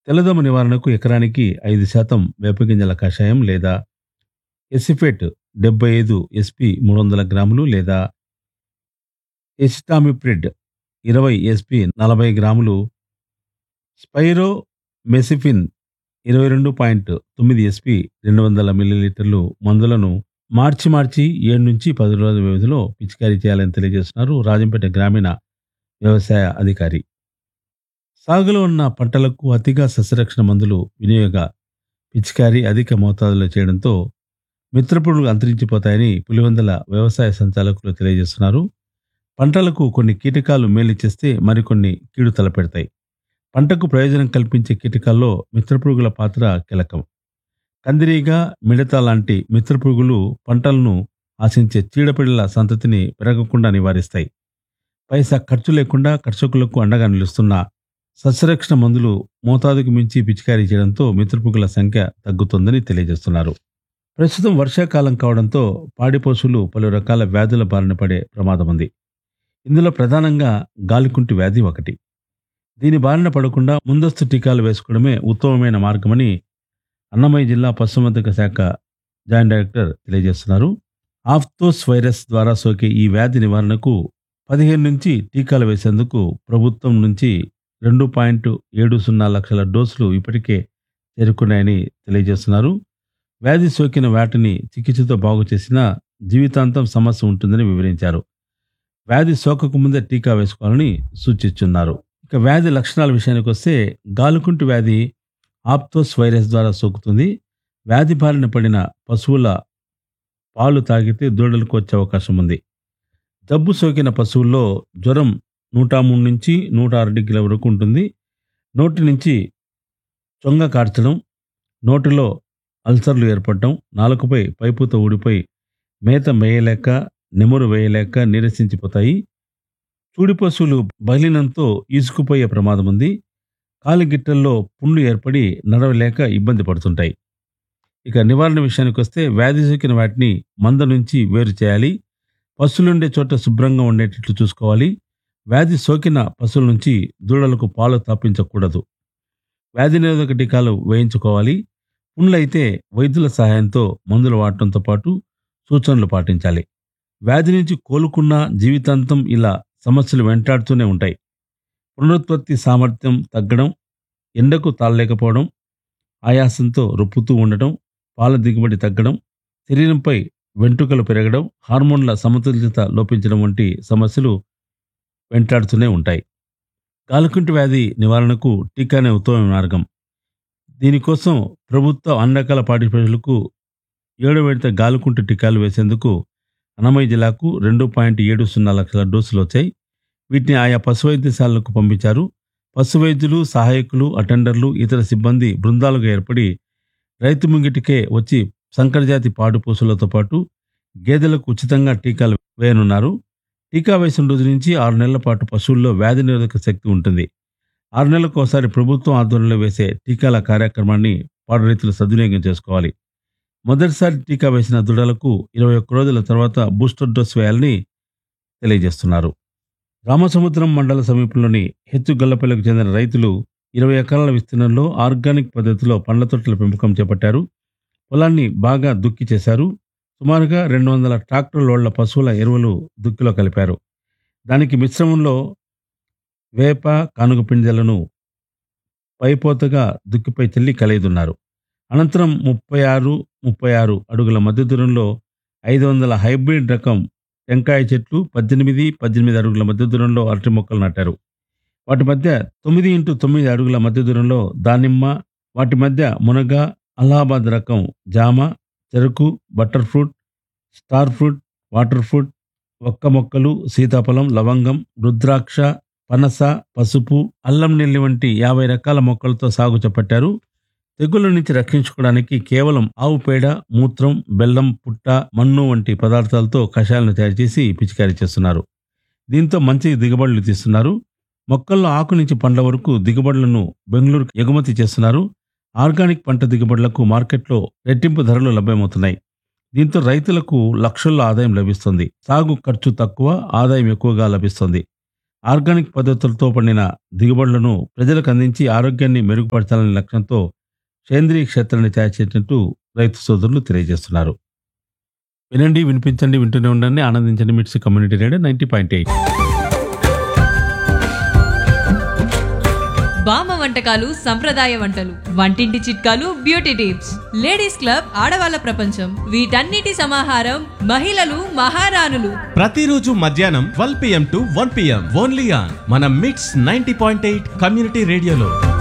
తెల్లదోమ నివారణకు ఎకరానికి ఐదు శాతం వేపగింజల కషాయం లేదా ఎసిఫేట్ డెబ్బై ఐదు ఎస్పి మూడు వందల గ్రాములు లేదా ఎసిటామిప్రిడ్ ఇరవై ఎస్పి నలభై గ్రాములు స్పైరో మెసిఫిన్ ఇరవై రెండు పాయింట్ తొమ్మిది ఎస్పి రెండు వందల మిల్లీలీటర్లు మందులను మార్చి మార్చి ఏడు నుంచి పది రోజుల వ్యవధిలో పిచికారీ చేయాలని తెలియజేస్తున్నారు రాజంపేట గ్రామీణ వ్యవసాయ అధికారి సాగులో ఉన్న పంటలకు అతిగా సస్యరక్షణ మందులు వినియోగ పిచికారీ అధిక మోతాదులో చేయడంతో మిత్రపురుగులు అంతరించిపోతాయని పులివెందుల వ్యవసాయ సంచాలకులు తెలియజేస్తున్నారు పంటలకు కొన్ని కీటకాలు మేలు చేస్తే మరికొన్ని కీడు తలపెడతాయి పంటకు ప్రయోజనం కల్పించే కీటకాల్లో మిత్రపురుగుల పాత్ర కీలకం కందిరీగ మిడత లాంటి మిత్రపురుగులు పంటలను ఆశించే చీడపీడల సంతతిని పెరగకుండా నివారిస్తాయి పైసా ఖర్చు లేకుండా కర్షకులకు అండగా నిలుస్తున్న సస్యరక్షణ మందులు మోతాదుకు మించి పిచికారీ చేయడంతో మిత్రపురుగుల సంఖ్య తగ్గుతుందని తెలియజేస్తున్నారు ప్రస్తుతం వర్షాకాలం కావడంతో పాడి పశువులు పలు రకాల వ్యాధుల బారిన పడే ప్రమాదం ఉంది ఇందులో ప్రధానంగా గాలికుంటి వ్యాధి ఒకటి దీని బారిన పడకుండా ముందస్తు టీకాలు వేసుకోవడమే ఉత్తమమైన మార్గమని అన్నమయ్య జిల్లా పశుసంవర్ధక శాఖ జాయింట్ డైరెక్టర్ తెలియజేస్తున్నారు ఆఫ్తోస్ వైరస్ ద్వారా సోకే ఈ వ్యాధి నివారణకు పదిహేను నుంచి టీకాలు వేసేందుకు ప్రభుత్వం నుంచి రెండు పాయింట్ ఏడు సున్నా లక్షల డోసులు ఇప్పటికే చేరుకున్నాయని తెలియజేస్తున్నారు వ్యాధి సోకిన వాటిని చికిత్సతో బాగు చేసినా జీవితాంతం సమస్య ఉంటుందని వివరించారు వ్యాధి సోకకు ముందే టీకా వేసుకోవాలని సూచిస్తున్నారు ఇక వ్యాధి లక్షణాల విషయానికి వస్తే గాలుకుంటు వ్యాధి ఆప్తోస్ వైరస్ ద్వారా సోకుతుంది వ్యాధి బారిన పడిన పశువుల పాలు తాగితే దూడలకు వచ్చే అవకాశం ఉంది జబ్బు సోకిన పశువుల్లో జ్వరం నూట మూడు నుంచి నూట ఆరు డిగ్రీల వరకు ఉంటుంది నోటి నుంచి చొంగ కార్చడం నోటిలో అల్సర్లు ఏర్పడటం నాలుకపై పైపుతో ఊడిపోయి మేత మేయలేక నెమురు వేయలేక నీరసించిపోతాయి చూడి పశువులు బలినంతో ఈసుకుపోయే ప్రమాదం ఉంది కాలిగిట్టల్లో పుండ్లు ఏర్పడి నడవలేక ఇబ్బంది పడుతుంటాయి ఇక నివారణ విషయానికి వస్తే వ్యాధి సోకిన వాటిని మంద నుంచి వేరు చేయాలి పశువులుండే చోట శుభ్రంగా ఉండేటట్లు చూసుకోవాలి వ్యాధి సోకిన పశువుల నుంచి దూడలకు పాలు తాపించకూడదు వ్యాధి నిరోధక టీకాలు వేయించుకోవాలి పుండ్లైతే వైద్యుల సహాయంతో మందులు వాడటంతో పాటు సూచనలు పాటించాలి వ్యాధి నుంచి కోలుకున్న జీవితాంతం ఇలా సమస్యలు వెంటాడుతూనే ఉంటాయి పునరుత్పత్తి సామర్థ్యం తగ్గడం ఎండకు తాళలేకపోవడం ఆయాసంతో రొప్పుతూ ఉండటం పాల దిగుబడి తగ్గడం శరీరంపై వెంట్రుకలు పెరగడం హార్మోన్ల సమతుల్యత లోపించడం వంటి సమస్యలు వెంటాడుతూనే ఉంటాయి గాలకుంటి వ్యాధి నివారణకు టీకానే ఉత్తమ మార్గం దీనికోసం ప్రభుత్వ అన్ని రకాల పాడి ప్రజలకు ఏడో విడత గాలుకుంటు టీకాలు వేసేందుకు అన్నమయ్య జిల్లాకు రెండు పాయింట్ ఏడు సున్నా లక్షల డోసులు వచ్చాయి వీటిని ఆయా పశు వైద్యశాలలకు పంపించారు పశు వైద్యులు సహాయకులు అటెండర్లు ఇతర సిబ్బంది బృందాలుగా ఏర్పడి రైతు ముంగిటికే వచ్చి సంకరజాతి పాడు పశువులతో పాటు గేదెలకు ఉచితంగా టీకాలు వేయనున్నారు టీకా వేసిన రోజు నుంచి ఆరు నెలల పాటు పశువుల్లో వ్యాధి నిరోధక శక్తి ఉంటుంది ఆరు నెలలకు ఒకసారి ప్రభుత్వం ఆధ్వర్యంలో వేసే టీకాల కార్యక్రమాన్ని పాడు రైతులు సద్వినియోగం చేసుకోవాలి మొదటిసారి టీకా వేసిన దృఢలకు ఇరవై ఒక్క రోజుల తర్వాత బూస్టర్ డోస్ వేయాలని తెలియజేస్తున్నారు రామసముద్రం మండల సమీపంలోని హెచ్చు గొల్లపల్లికి చెందిన రైతులు ఇరవై ఎకరాల విస్తీర్ణంలో ఆర్గానిక్ పద్ధతిలో పండ్ల తొట్టెల పెంపకం చేపట్టారు పొలాన్ని బాగా దుక్కి చేశారు సుమారుగా రెండు వందల ట్రాక్టర్ లోళ్ల పశువుల ఎరువులు దుక్కిలో కలిపారు దానికి మిశ్రమంలో వేప కానుగ పింజలను పైపోతగా దుక్కిపై చల్లి కలయిదున్నారు అనంతరం ముప్పై ఆరు ముప్పై ఆరు అడుగుల మధ్య దూరంలో ఐదు వందల హైబ్రిడ్ రకం టెంకాయ చెట్లు పద్దెనిమిది పద్దెనిమిది అడుగుల మధ్య దూరంలో అరటి మొక్కలు నాటారు వాటి మధ్య తొమ్మిది ఇంటూ తొమ్మిది అడుగుల మధ్య దూరంలో దానిమ్మ వాటి మధ్య మునగ అలహాబాద్ రకం జామ చెరుకు butter fruit star fruit water fruit ఒక్క మొక్కలు సీతాఫలం లవంగం రుద్రాక్ష పనస పసుపు అల్లం నెల్లి వంటి యాభై రకాల మొక్కలతో సాగు చేపట్టారు తెగుళ్ళ నుంచి రక్షించుకోవడానికి కేవలం ఆవు పేడ మూత్రం బెల్లం పుట్ట మన్ను వంటి పదార్థాలతో కషాయాలను తయారు చేసి పిచికారీ చేస్తున్నారు దీంతో మంచి దిగుబడులు తీస్తున్నారు మొక్కల్లో ఆకు నుంచి పండ్ల వరకు దిగుబడులను బెంగళూరుకు ఎగుమతి చేస్తున్నారు ఆర్గానిక్ పంట దిగుబడులకు మార్కెట్లో రెట్టింపు ధరలు లభ్యమవుతున్నాయి దీంతో రైతులకు లక్షల్లో ఆదాయం లభిస్తుంది సాగు ఖర్చు తక్కువ ఆదాయం ఎక్కువగా లభిస్తుంది ఆర్గానిక్ పద్ధతులతో పండిన దిగుబడులను ప్రజలకు అందించి ఆరోగ్యాన్ని మెరుగుపరచాలనే లక్ష్యంతో సేంద్రీయ క్షేత్రాన్ని తయారు చేసినట్టు రైతు సోదరులు తెలియజేస్తున్నారు వినండి వినిపించండి వింటూనే ఉండండి ఆనందించండి MITS community radio ninety point eight బామ్మ వంటకాలు సంప్రదాయ వంటలు వంటింటి చిట్కాలు బ్యూటీ టిప్స్ లేడీస్ క్లబ్ ఆడవాళ్ళ ప్రపంచం వీటన్నిటి సమాహారం మహిళలు మహారాణులు ప్రతిరోజు మధ్యాహ్నం twelve PM to one PM only on మన MITS ninety point eight community రేడియోలో